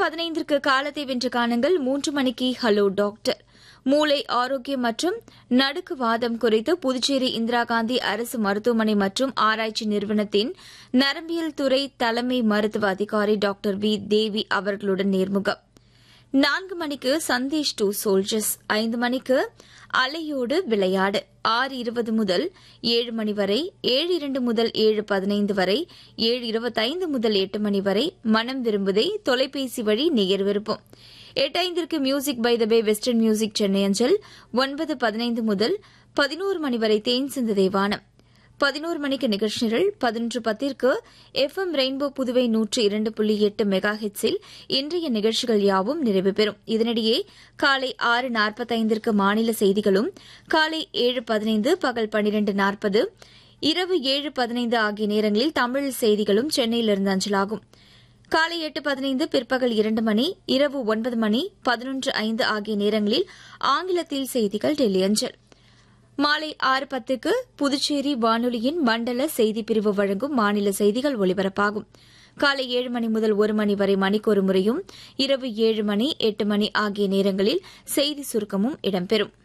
பதினைந்திற்கு காலத்தை வென்ற காணுங்கள் மூன்று மணிக்கு ஹலோ டாக்டர் மூளை ஆரோக்கியம் மற்றும் நடுக்கு வாதம் குறித்து புதுச்சேரி இந்திரா காந்தி அரசு மருத்துவமனை மற்றும் ஆராய்ச்சி நிறுவனத்தின் நரம்பியல் துறை தலைமை மருத்துவ அதிகாரி டாக்டர் வி தேவி அவர்களுடன் நேர்முகம் நான்கு மணிக்கு சந்தேஷ் டூ சோல்ஜர்ஸ் ஐந்து மணிக்கு அலையோடு விளையாடு ஆறு இருபது முதல் ஏழு மணி வரை ஏழு இரண்டு முதல் ஏழு பதினைந்து வரை ஏழு இருபத்தைந்து முதல் எட்டு மணி வரை மனம் விரும்புதை தொலைபேசி வழி நேயர் விருப்பம் எட்டு ஐந்திற்கு music by the bay western music Chennai அஞ்சல் ஒன்பது பதினைந்து முதல் பதினோரு மணி வரை தேன் சிந்து தேவானம் பதினோரு மணிக்கு நிகழ்ச்சிகள் பதினொன்று பத்திற்கு எஃப் எம் ரெயின்போ புதுவை நூற்று இரண்டு புள்ளி எட்டு மெகா ஹெட்ஸில் இன்றைய நிகழ்ச்சிகள் யாவும் நிறைவு பெறும் இதனிடையே காலை ஆறு நாற்பத்தைந்திற்கு மாநில செய்திகளும் காலை ஏழு பதினைந்து பகல் பன்னிரண்டு நாற்பது இரவு ஏழு பதினைந்து ஆகிய நேரங்களில் தமிழ் செய்திகளும் சென்னையிலிருந்து அஞ்சலாகும் காலை எட்டு பதினைந்து பிற்பகல் இரண்டு மணி இரவு ஒன்பது மணி பதினொன்று ஐந்து ஆகிய நேரங்களில் ஆங்கிலத்தில் செய்திகள் டெல்லி அஞ்சல் மாலை ஆறு பத்துக்கு புதுச்சேரி வானொலியின் மண்டல செய்திப் பிரிவு வழங்கும் மாநில செய்திகள் ஒலிபரப்பாகும் காலை ஏழு மணி முதல் ஒரு மணி வரை மணிக்கொரு முறையும் இரவு ஏழு மணி எட்டு மணி ஆகிய நேரங்களில் செய்தி சுருக்கமும் இடம்பெறும்